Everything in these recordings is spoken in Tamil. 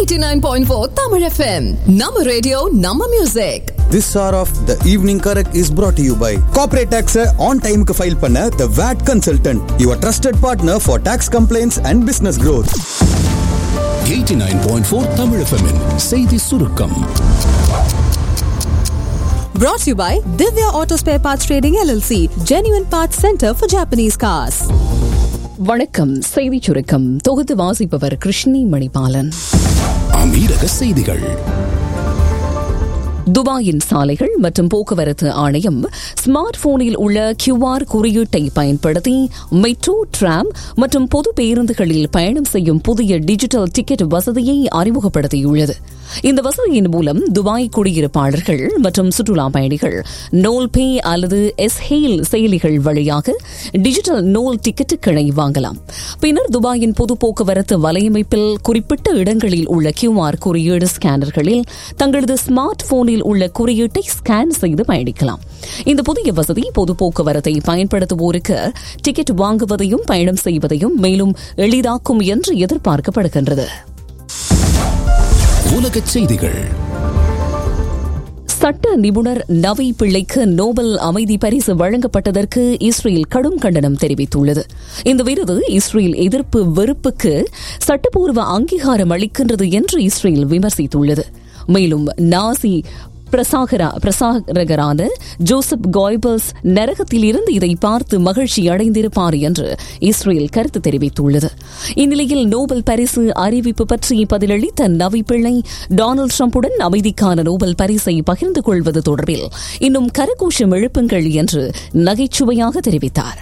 89.4 Tamil FM. Nama radio, Nama music. This hour of the evening correct is brought to you by Corporate Tax on time க்கு ஃபைல் பண்ண The VAT Consultant, your trusted partner for tax complaints and business growth. 89.4 Tamil FM -இன் செய்தி சுருக்கம் Brought to you by Divya Auto Spare Parts Trading LLC, Genuine Parts Center for Japanese Cars. வணக்கம் செய்திச் சுருக்கம் தொகுத்து வாசிப்பவர் கிருஷ்ணி மணிபாலன் அமீரக செய்திகள் துபாயின் சாலைகள் மற்றும் போக்குவரத்து ஆணையம் ஸ்மார்ட் போனில் உள்ள கியூஆர் குறியீட்டை பயன்படுத்தி மெட்ரோ டிராம் மற்றும் பொது பேருந்துகளில் பயணம் செய்யும் புதிய டிஜிட்டல் டிக்கெட் வசதியை அறிமுகப்படுத்தியுள்ளது இந்த வசதியின் மூலம் துபாய் குடியிருப்பாளர்கள் மற்றும் சுற்றுலா பயணிகள் நோல் பே அல்லது எஸ்ஹெயில் செயலிகள் வழியாக டிஜிட்டல் நோல் டிக்கெட்டுகளை வாங்கலாம் பின்னர் துபாயின் பொது போக்குவரத்து வலையமைப்பில் குறிப்பிட்ட இடங்களில் உள்ள கியூஆர் குறியீடு ஸ்கேனர்களில் தங்களது ஸ்மார்ட் போனில் உள்ள குறியீட்டை ஸ்கேன் செய்து பயணிக்கலாம் இந்த புதிய வசதி பொது போக்குவரத்தை பயன்படுத்துவோருக்கு டிக்கெட் வாங்குவதையும் பயணம் செய்வதையும் மேலும் எளிதாக்கும் என்று எதிர்பார்க்கப்படுகின்றது உலகச் செய்திகள் சட்ட நிபுணர் நவி பிள்ளைக்கு நோபல் அமைதி பரிசு வழங்கப்பட்டதற்கு இஸ்ரேல் கடும் கண்டனம் தெரிவித்துள்ளது இந்த விருது இஸ்ரேல் எதிர்ப்பு வெறுப்புக்கு சட்டப்பூர்வ அங்கீகாரம் அளிக்கின்றது என்று இஸ்ரேல் விமர்சித்துள்ளது மேலும் நாசி பிரசாகரா பிரசாரகரான ஜோசப் காய்பல்ஸ் நரகத்தில் இருந்து இதை பார்த்து மகிழ்ச்சி அடைந்திருப்பார் என்று இஸ்ரேல் கருத்து தெரிவித்துள்ளது இந்நிலையில் நோபல் பரிசு அறிவிப்பு பற்றி பதிலளித்த நவி பிள்ளை டொனால்டு டிரம்புடன் அமைதிக்கான நோபல் பரிசை பகிர்ந்து கொள்வது தொடர்பில் இன்னும் கரகோஷம் எழுப்புங்கள் என்று நகைச்சுவையாக தெரிவித்தார்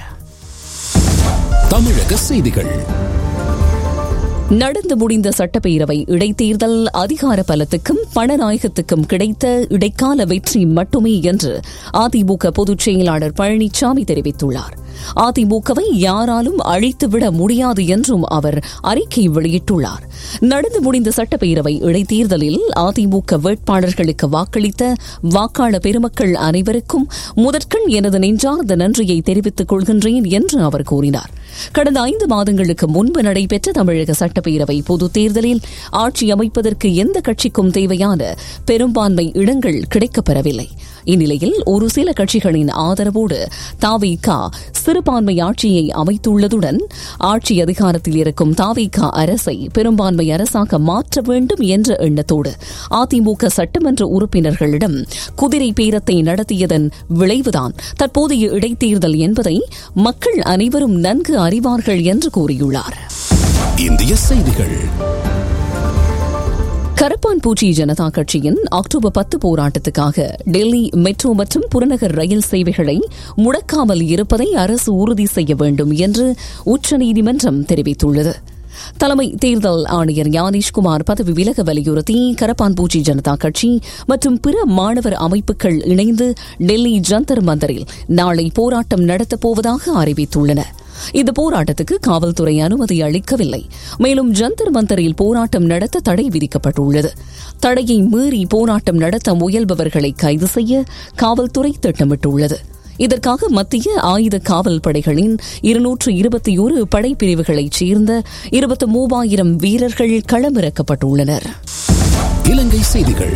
தமிழக செய்திகள் நடந்து முடிந்த சட்டப்பேரவை இடைத்தேர்தல் அதிகார பலத்துக்கும் பணநாயகத்துக்கும் கிடைத்த இடைக்கால வெற்றி மட்டுமே என்று அதிமுக பொதுச் செயலாளர் பழனிசாமி தெரிவித்துள்ளார் அதிமுகவை யாராலும் அழித்துவிட முடியாது என்றும் அவர் அறிக்கை வெளியிட்டுள்ளார் நடந்து முடிந்த சட்டப்பேரவை இடைத்தேர்தலில் அதிமுக வேட்பாளர்களுக்கு வாக்களித்த வாக்காளர் பெருமக்கள் அனைவருக்கும் முதற்கண் எனது நெஞ்சார்ந்த நன்றியை தெரிவித்துக் கொள்கின்றேன் என்று அவர் கூறினார் கடந்த ஐந்து மாதங்களுக்கு முன்பு நடைபெற்ற தமிழக சட்டப்பேரவை பொதுத் தேர்தலில் ஆட்சி அமைப்பதற்கு எந்த கட்சிக்கும் தேவையான பெரும்பான்மை இடங்கள் கிடைக்கப்பெறவில்லை இந்நிலையில் ஒரு சில கட்சிகளின் ஆதரவோடு தாவிகா சிறுபான்மை ஆட்சியை அமைத்துள்ளதுடன் ஆட்சி அதிகாரத்தில் இருக்கும் தாவிகா அரசை பெரும்பான்மை அரசாக மாற்ற வேண்டும் என்ற எண்ணத்தோடு அதிமுக சட்டமன்ற உறுப்பினர்களிடம் குதிரை பேரத்தை நடத்தியதன் விளைவுதான் தற்போதைய இடைத்தேர்தல் என்பதை மக்கள் அனைவரும் நன்கு அறிவார்கள் என்று கூறியுள்ளார் இந்திய செய்திகள் கரப்பான்பூச்சி ஜனதா கட்சியின் அக்டோபர் பத்து போராட்டத்துக்காக டெல்லி மெட்ரோ மற்றும் புறநகர் ரயில் சேவைகளை முடக்காமல் இருப்பதை அரசு உறுதி செய்ய வேண்டும் என்று உச்சநீதிமன்றம் தெரிவித்துள்ளது தலைமை தேர்தல் ஆணையர் ஞானேஷ்குமார் பதவி விலக வலியுறுத்தி கரப்பான்பூச்சி ஜனதா கட்சி மற்றும் பிற மாணவர் அமைப்புகள் இணைந்து டெல்லி ஜந்தர் மந்தரில் நாளை போராட்டம் நடத்தப் போவதாக அறிவித்துள்ளன இந்த போராட்டத்துக்கு காவல்துறை அனுமதி அளிக்கவில்லை மேலும் ஜந்தர் மந்தரில் போராட்டம் நடத்த தடை விதிக்கப்பட்டுள்ளது தடையை மீறி போராட்டம் நடத்த முயல்பவர்களை கைது செய்ய காவல்துறை திட்டமிட்டுள்ளது இதற்காக மத்திய ஆயுத காவல் படைகளின் இருநூற்று இருபத்தி ஒரு படைப்பிரிவுகளைச் சேர்ந்த இருபத்தி மூவாயிரம் வீரர்கள் களமிறக்கப்பட்டுள்ளனர் இலங்கை செய்திகள்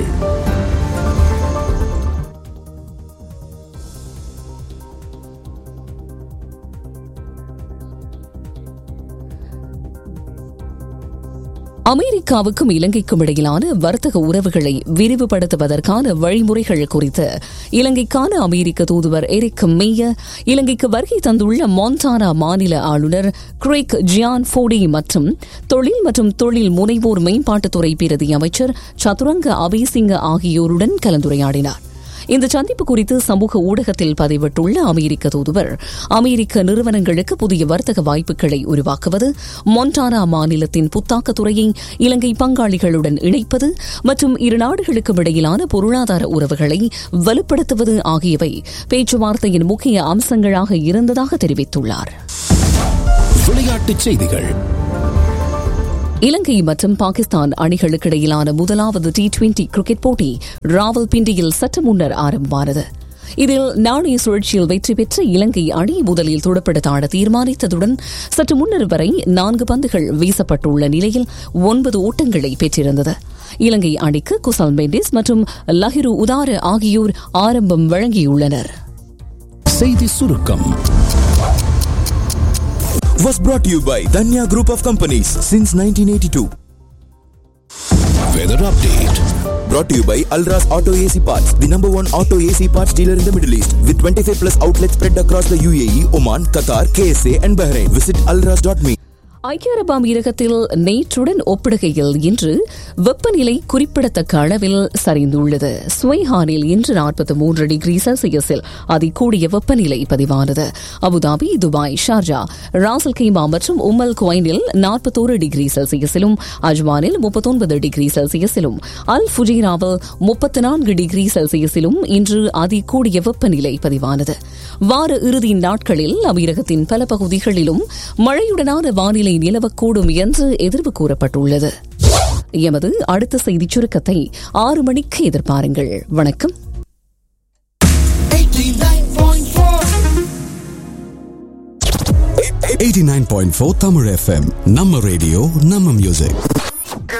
அமெரிக்காவுக்கும் இலங்கைக்கும் இடையிலான வர்த்தக உறவுகளை விரிவுபடுத்துவதற்கான வழிமுறைகள் குறித்து இலங்கைக்கான அமெரிக்க தூதுவர் எரிக் மேய இலங்கைக்கு வருகை தந்துள்ள மான்டானா மாநில ஆளுநர் கிரேக் ஜியான் ஃபோடி மற்றும் தொழில் மற்றும் தொழில் முனைவோர் மேம்பாட்டுத்துறை பிரதி அமைச்சர் சதுரங்க அபேசிங்க ஆகியோருடன் கலந்துரையாடினார் இந்த சந்திப்பு குறித்து சமூக ஊடகத்தில் பதிவிட்டுள்ள அமெரிக்க தூதுவர் அமெரிக்க நிறுவனங்களுக்கு புதிய வர்த்தக வாய்ப்புகளை உருவாக்குவது மொன்டானா மாநிலத்தின் புத்தாக்க துறையை இலங்கை பங்காளிகளுடன் இணைப்பது மற்றும் இரு நாடுகளுக்கும் இடையிலான பொருளாதார உறவுகளை வலுப்படுத்துவது ஆகியவை பேச்சுவார்த்தையின் முக்கிய அம்சங்களாக இருந்ததாக தெரிவித்துள்ளார் விளையாட்டுச் செய்திகள் இலங்கை மற்றும் பாகிஸ்தான் அணிகளுக்கிடையிலான முதலாவது டி டுவெண்டி கிரிக்கெட் போட்டி ராவல்பிண்டியில் சற்று முன்னர் ஆரம்பமானது இதில் நாணய சுழற்சியில் வெற்றி பெற்ற இலங்கை அணி முதலில் துடுப்படுத்த ஆட தீர்மானித்ததுடன் சற்று முன்னர் வரை நான்கு பந்துகள் வீசப்பட்டுள்ள நிலையில் ஒன்பது ஓட்டங்களை பெற்றிருந்தது இலங்கை அணிக்கு குசல் மெண்டிஸ் மற்றும் லஹிரு உதார ஆகியோர் ஆரம்பம் வழங்கியுள்ளனர் செய்தி சுருக்கம் was brought to you by Danya Group of Companies since 1982. Weather update Brought to you by Alras Auto AC Parts, the number one auto AC parts dealer in the Middle East, with 25 plus outlets spread across the UAE, Oman, Qatar, KSA, and Bahrain. Visit alras.me. ஐக்கிய அரபு அமீரகத்தில் நேற்றுடன் ஒப்பிடுகையில் இன்று வெப்பநிலை குறிப்பிடத்தக்க அளவில் சரிந்துள்ளது ஸ்வைஹானில் இன்று நாற்பத்தி மூன்று டிகிரி செல்சியஸில் அதிகூடிய வெப்பநிலை பதிவானது Abu Dhabi Dubai Sharjah Ras al Khaimah மற்றும் உம்மல் குவைனில் நாற்பத்தோரு டிகிரி செல்சியஸிலும் அஜ்மானில் முப்பத்தொன்பது டிகிரி செல்சியஸிலும் அல் ஃபுஜைராவில் முப்பத்தி நான்கு டிகிரி செல்சியஸிலும் இன்று அதிகூடிய வெப்பநிலை பதிவானது வார இறுதி நாட்களில் அமீரகத்தின் பல பகுதிகளிலும் மழையுடனான வானிலை நிலவக்கூடும் என்று எதிர்வு கூறப்பட்டுள்ளது எமது அடுத்த செய்திச் சுருக்கத்தை ஆறு மணிக்கு எதிர்பாருங்கள் வணக்கம் 89.4 தமிழ் எஃப்எம் நம்ம ரேடியோ நம்ம மியூசிக்